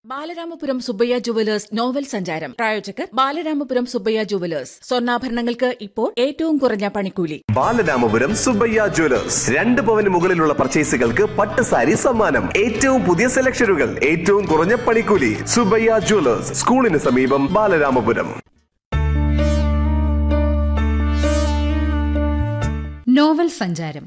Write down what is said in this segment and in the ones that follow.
Balaramapuram Subbaiah jewellers novel സഞ്ചാരം പ്രായോജകർ Balaramapuram Subbaiah jewellers സ്വർണ്ണാഭരണങ്ങൾക്ക് ഇപ്പോൾ ഏറ്റവും കുറഞ്ഞ പണിക്കൂലി ബാലരാമപുരം സുബയ്യ ജ്വല്ലേഴ്സ് രണ്ട് പവന് മുകളിലുള്ള പർച്ചേസുകൾക്ക് പട്ട് സാരി സമ്മാനം ഏറ്റവും പുതിയ സെലക്ഷനുകൾ ഏറ്റവും കുറഞ്ഞ പണിക്കൂലി സുബയ്യ ജ്വല്ലേഴ്സ് സ്കൂളിന് സമീപം ബാലരാമപുരം നോവൽ സഞ്ചാരം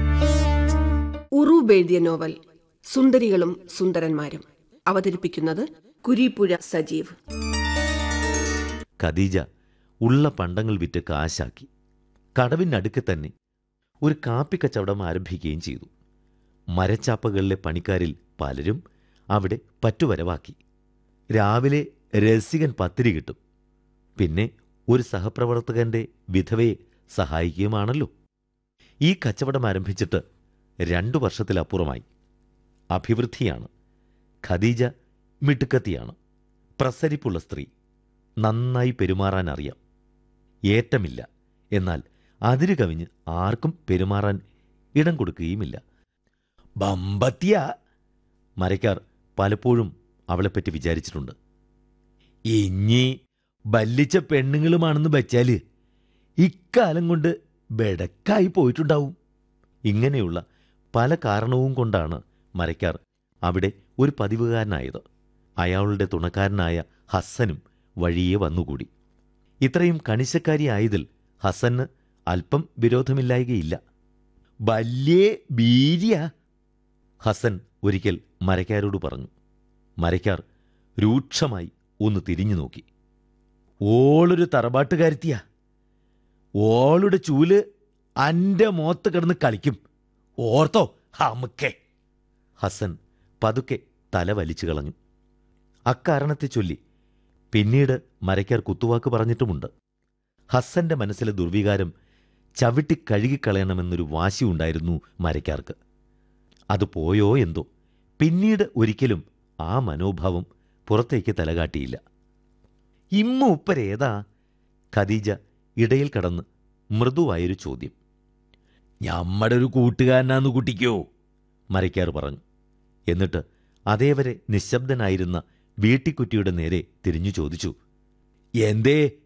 ഉറൂബ് എഴുതിയ നോവൽ സുന്ദരികളും സുന്ദരന്മാരും അവതരിപ്പിക്കുന്നത് കുരീപ്പുഴ സജീവ് ഖദീജ ഉള്ള പണ്ടങ്ങൾ വിറ്റ് കാശാക്കി കടവിനടുക്ക് തന്നെ ഒരു കാപ്പി കച്ചവടം ആരംഭിക്കുകയും ചെയ്തു മരച്ചാപ്പകളിലെ പണിക്കാരിൽ പലരും അവിടെ പറ്റുവരവാക്കി രാവിലെ രസികൻ പത്തിരി കിട്ടും പിന്നെ ഒരു സഹപ്രവർത്തകന്റെ വിധവയെ സഹായിക്കുകയുമാണല്ലോ ഈ കച്ചവടം ആരംഭിച്ചിട്ട് രണ്ടു വർഷത്തിലപ്പുറമായി അഭിവൃദ്ധിയാണ് ഖദീജ മിടുക്കത്തിയാണ് പ്രസരിപ്പുള്ള സ്ത്രീ നന്നായി പെരുമാറാൻ അറിയാം ഏറ്റമില്ല എന്നാൽ അതിരു കവിഞ്ഞ് ആർക്കും പെരുമാറാൻ ഇടം കൊടുക്കുകയുമില്ല ബമ്പത്തിയ മരക്കാർ പലപ്പോഴും അവളെപ്പറ്റി വിചാരിച്ചിട്ടുണ്ട് ഇഞ്ഞി ബല്ലിച്ച പെണ്ണുങ്ങളുമാണെന്ന് വെച്ചാല് ഇക്കാലം കൊണ്ട് ബെടക്കായി പോയിട്ടുണ്ടാവും ഇങ്ങനെയുള്ള പല കാരണവും കൊണ്ടാണ് മരക്കാർ അവിടെ ഒരു പതിവുകാരനായത് അയാളുടെ തുണക്കാരനായ ഹസ്സനും വഴിയെ വന്നുകൂടി ഇത്രയും കണിശക്കാരിയായതിൽ ഹസന് അല്പം വിരോധമില്ലായകയില്ല വല്യേ ബീരിയ ഹസൻ ഒരിക്കൽ മരക്കാരോട് പറഞ്ഞു മരക്കാർ രൂക്ഷമായി ഒന്ന് തിരിഞ്ഞു നോക്കി ഓളൊരു തറവാട്ടുകാരത്തിയാ ഓളുടെ ചൂല് അന്റെ മോത്ത് കിടന്ന് കളിക്കും ഓർത്തോ ഹമുക്കേ ഹസൻ പതുക്കെ തല വലിച്ചു കളഞ്ഞു അക്കാരണത്തെ ചൊല്ലി പിന്നീട് മരയ്ക്കാർ കുത്തുവാക്ക് പറഞ്ഞിട്ടുമുണ്ട് ഹസ്സന്റെ മനസ്സിലെ ദുർവികാരം ചവിട്ടി കഴുകിക്കളയണമെന്നൊരു വാശിയുണ്ടായിരുന്നു മരയ്ക്കാർക്ക് അത് പോയോ എന്തോ പിന്നീട് ഒരിക്കലും ആ മനോഭാവം പുറത്തേക്ക് തലകാട്ടിയില്ല ഇമ്മ ഉപ്പരേതാ ഖദീജ ഇടയിൽ കടന്ന് മൃദുവായൊരു ചോദ്യം ഞമ്മടെ ഒരു കൂട്ടുകാരനാന്ന് കുട്ടിക്കോ മരയ്ക്കാർ പറഞ്ഞു എന്നിട്ട് അതേവരെ നിശബ്ദനായിരുന്ന വീട്ടിക്കുറ്റിയുടെ നേരെ തിരിഞ്ഞു ചോദിച്ചു എന്തേ